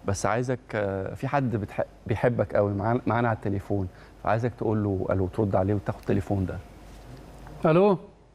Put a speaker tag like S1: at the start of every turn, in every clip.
S1: بس عايزك آه، في حد بتح... بيحبك قوي معانا معانا على التليفون فعايزك تقول له الو ترد عليه وتاخد التليفون ده
S2: الو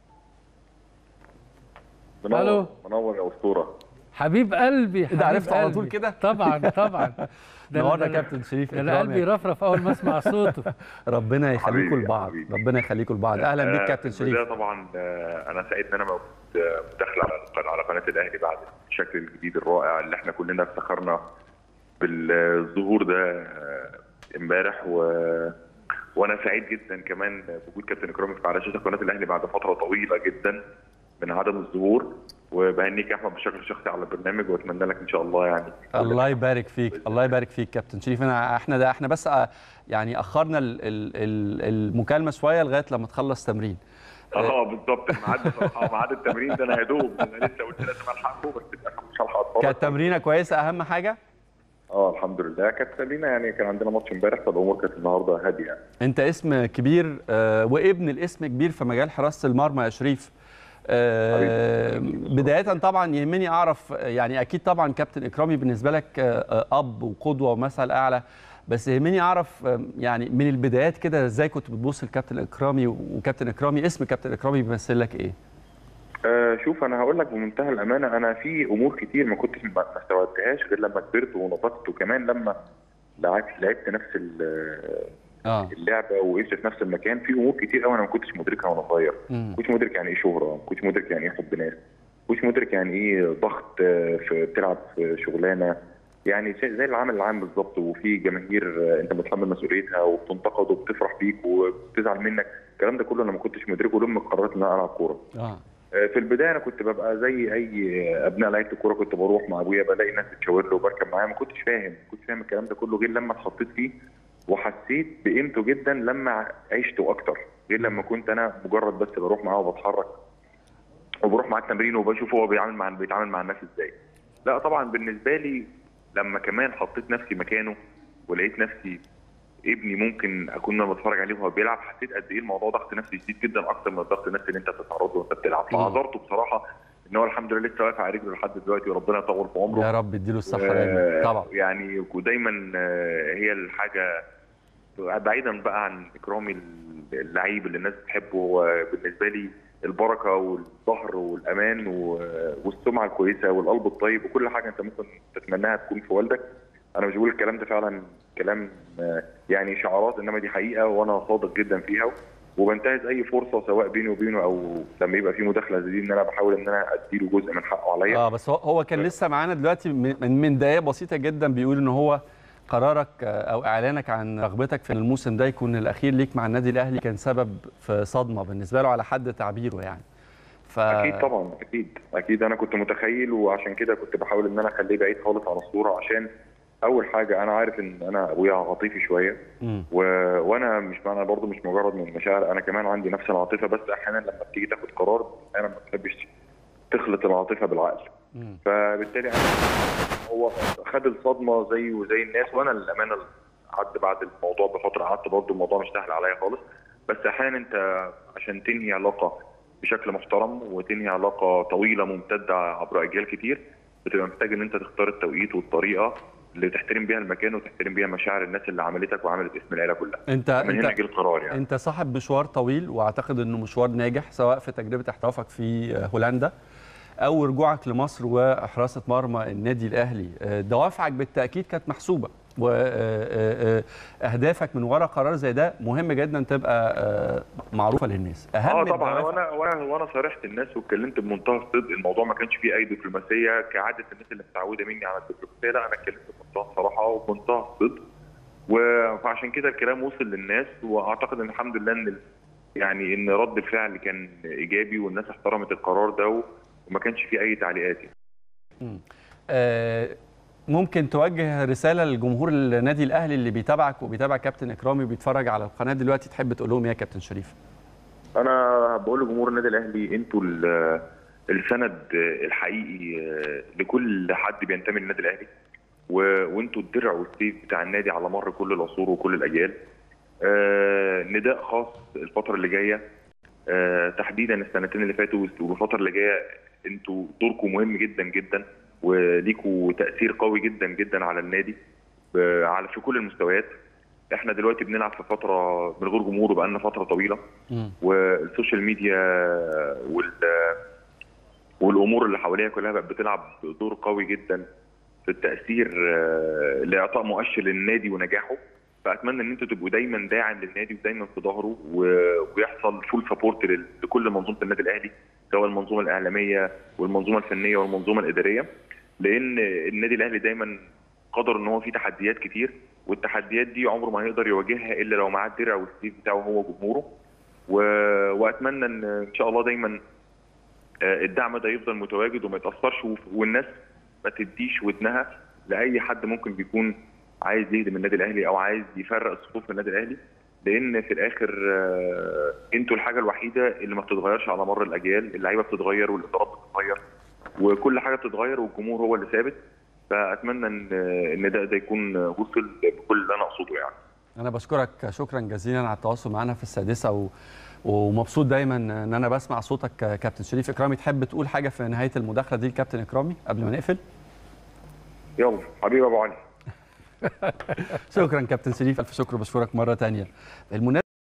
S3: منور
S2: ألو.
S3: منور يا اسطوره
S2: حبيب قلبي حبيب
S1: عرفته على
S2: قلبي.
S1: طول كده؟
S2: طبعا طبعا ده
S1: نورنا
S2: أنا-
S1: كابتن شريف
S2: ده انا
S1: إكرامي.
S2: قلبي رفرف اول ما اسمع صوته
S1: ربنا يخليكم
S3: حبيبي،
S1: لبعض
S3: حبيبي.
S1: ربنا يخليكم لبعض اهلا بيك
S3: آه،
S1: كابتن
S3: في البداية
S1: شريف
S3: طبعا آه، انا سعيد ان انا موجود آه، مداخل على القناه على قناه الاهلي بعد الشكل الجديد الرائع اللي احنا كلنا افتخرنا بالظهور ده آه، امبارح و وانا سعيد جدا كمان بوجود كابتن اكرامي على شاشه قناه الاهلي بعد فتره طويله جدا من عدم الظهور وبهنيك يا احمد بشكل شخصي على البرنامج واتمنى لك ان شاء الله يعني
S1: الله يبارك فيك الله يبارك فيك كابتن شريف انا احنا ده احنا بس آه، يعني اخرنا ال- ال- ال- المكالمه شويه لغايه لما تخلص تمرين
S3: اه بالظبط ميعاد بصراحه ميعاد التمرين ده انا يا دوب انا لسه قلت لازم الحقه بس للاسف مش هلحق اتفرج
S1: كانت تمرينه كويسه اهم حاجه
S3: اه الحمد لله كانت تمرينه يعني كان عندنا ماتش امبارح فالامور كانت النهارده هاديه يعني.
S1: انت اسم كبير آه، وابن الاسم كبير في مجال حراسه المرمى يا شريف آه، بداية طبعا يهمني اعرف يعني اكيد طبعا كابتن اكرامي بالنسبه لك آه، آه، اب وقدوه ومثل اعلى بس يهمني اعرف آه، يعني من البدايات كده ازاي كنت بتبص لكابتن اكرامي وكابتن اكرامي اسم كابتن اكرامي بيمثل لك ايه؟
S3: آه شوف انا هقول لك بمنتهى الامانه انا في امور كتير ما كنتش ما ما استوعبتهاش غير لما كبرت ونضجت وكمان لما لعبت لعبت نفس ال-
S1: اه
S3: اللعبه وقفت في نفس المكان في امور كتير قوي انا ما كنتش مدركها وانا صغير
S1: مم.
S3: ما كنتش مدرك يعني ايه شهره ما كنتش مدرك يعني ايه حب ناس ما كنتش مدرك يعني ايه ضغط آه، في بتلعب في شغلانه يعني زي زي العمل العام بالظبط وفي جماهير آه، انت متحمل مسؤوليتها وبتنتقد وبتفرح بيك وبتزعل منك الكلام ده كله انا ما كنتش مدركه لما قررت ان انا العب كوره
S1: اه
S3: آه، في البدايه انا كنت ببقى زي اي ابناء لعيبه الكوره كنت بروح مع ابويا بلاقي ناس بتشاور له وبركب معاه ما كنتش فاهم ما كنتش فاهم الكلام ده كله غير لما اتحطيت فيه وحسيت بقيمته جدا لما عشته اكتر غير لما كنت انا مجرد بس بروح معاه وبتحرك وبروح معاه التمرين وبشوف هو بيعمل مع بيتعامل مع الناس ازاي لا طبعا بالنسبه لي لما كمان حطيت نفسي مكانه ولقيت نفسي ابني ممكن اكون انا بتفرج عليه وهو بيلعب حسيت قد ايه الموضوع ضغط نفسي شديد جدا اكتر من الضغط النفسي اللي انت بتتعرض له وانت بتلعب
S1: مم.
S3: فعذرته بصراحه ان هو الحمد لله لسه واقف على رجله لحد دلوقتي وربنا يطول في عمره
S1: يا رب اديله الصحه
S3: و-
S1: دايما طبعا
S3: يعني ودايما آه، هي الحاجه بعيدا بقى عن اكرامي اللعيب اللي الناس بتحبه هو بالنسبه لي البركه والظهر والامان و- والسمعه الكويسه والقلب الطيب وكل حاجه انت ممكن تتمناها تكون في والدك انا مش بقول الكلام ده فعلا كلام آه، يعني شعارات انما دي حقيقه وانا صادق جدا فيها وبنتهز اي فرصه سواء بيني وبينه او لما يبقى في مداخله زي دي ان انا بحاول ان انا اديله جزء من حقه عليا
S1: اه بس هو هو كان لسه معانا دلوقتي من من- من دقائق بسيطه جدا بيقول ان هو قرارك آه، او اعلانك عن رغبتك في الموسم ده يكون الاخير ليك مع النادي الاهلي كان سبب في صدمه بالنسبه له على حد تعبيره يعني ف
S3: اكيد طبعا اكيد اكيد انا كنت متخيل وعشان كده كنت بحاول ان انا اخليه بعيد خالص عن الصوره عشان اول حاجه انا عارف ان انا ابويا عاطفي شويه
S1: مم.
S3: و... وانا مش معنى برضه مش مجرد من المشاعر انا كمان عندي نفس العاطفه بس احيانا لما بتيجي تاخد قرار انا ما بتحبش تخلط العاطفه بالعقل
S1: مم.
S3: فبالتالي انا هو خد الصدمه زي وزي الناس وانا للامانه قعدت بعد الموضوع بفتره قعدت برضه الموضوع مش سهل عليا خالص بس احيانا انت عشان تنهي علاقه بشكل محترم وتنهي علاقه طويله ممتده عبر اجيال كتير بتبقى محتاج ان انت تختار التوقيت والطريقه اللي تحترم بيها المكان وتحترم بيها مشاعر الناس اللي عملتك وعملت اسم العيله كلها
S1: انت
S3: من هنا
S1: انت
S3: جه القرار يعني
S1: انت صاحب مشوار طويل واعتقد انه مشوار ناجح سواء في تجربه احترافك في آه، هولندا او رجوعك لمصر وحراسه مرمى النادي الاهلي آه، دوافعك بالتاكيد كانت محسوبه واهدافك من وراء قرار زي ده مهم جدا تبقى آه، معروفه للناس اهم
S3: اه طبعا
S1: الدوافع-
S3: وانا وانا وانا صارحت الناس واتكلمت بمنتهى الصدق الموضوع ما كانش فيه اي دبلوماسيه كعاده الناس اللي متعوده مني على الدبلوماسيه لا انا اتكلمت بمنتهى الصراحه وبمنتهى الصدق و- فعشان كده الكلام وصل للناس واعتقد ان الحمد لله ان ال- يعني ان رد الفعل كان ايجابي والناس احترمت القرار ده و- وما كانش فيه اي تعليقات يعني.
S1: آه، ممكن توجه رساله لجمهور النادي الاهلي اللي بيتابعك وبيتابع كابتن اكرامي وبيتفرج على القناه دلوقتي تحب تقول لهم ايه يا كابتن شريف
S3: انا بقول لجمهور النادي الاهلي انتوا ال- السند الحقيقي لكل حد بينتمي للنادي الاهلي و- وانتوا الدرع والسيف بتاع النادي على مر كل العصور وكل الاجيال آه، نداء خاص الفتره اللي جايه آه، تحديدا السنتين اللي فاتوا والفتره اللي جايه انتوا دوركم مهم جدا جدا وليكوا تاثير قوي جدا جدا على النادي ب- على في كل المستويات احنا دلوقتي بنلعب في فتره من غير جمهور وبقالنا فتره طويله
S1: مم.
S3: والسوشيال ميديا وال والامور اللي حواليها كلها بقت بتلعب دور قوي جدا في التاثير آه، لاعطاء مؤشر للنادي ونجاحه فاتمنى ان انتوا تبقوا دايما داعم للنادي ودايما في ظهره و- ويحصل فول سبورت لكل منظومه النادي الاهلي سواء المنظومه الاعلاميه والمنظومه الفنيه والمنظومه الاداريه لان النادي الاهلي دايما قدر ان هو فيه تحديات كتير والتحديات دي عمره ما هيقدر يواجهها الا لو معاه الدرع والسيف بتاعه هو جمهوره و... واتمنى ان ان شاء الله دايما آه، الدعم ده يفضل متواجد وما يتاثرش وف- والناس ما تديش ودنها لاي حد ممكن بيكون عايز يهدم النادي الاهلي او عايز يفرق الصفوف في النادي الاهلي لان في الاخر آه، انتوا الحاجه الوحيده اللي ما بتتغيرش على مر الاجيال اللعيبه بتتغير والادارات بتتغير وكل حاجه بتتغير والجمهور هو اللي ثابت فاتمنى ان ان ده ده يكون وصل بكل اللي انا اقصده يعني
S1: انا بشكرك شكرا جزيلا على التواصل معنا في السادسه و... ومبسوط دايما ان انا بسمع صوتك كابتن شريف اكرامي تحب تقول حاجه في نهايه المداخله دي لكابتن اكرامي قبل ما نقفل
S3: يلا حبيبي ابو علي
S1: شكرا كابتن شريف الف شكر بشكرك مره ثانيه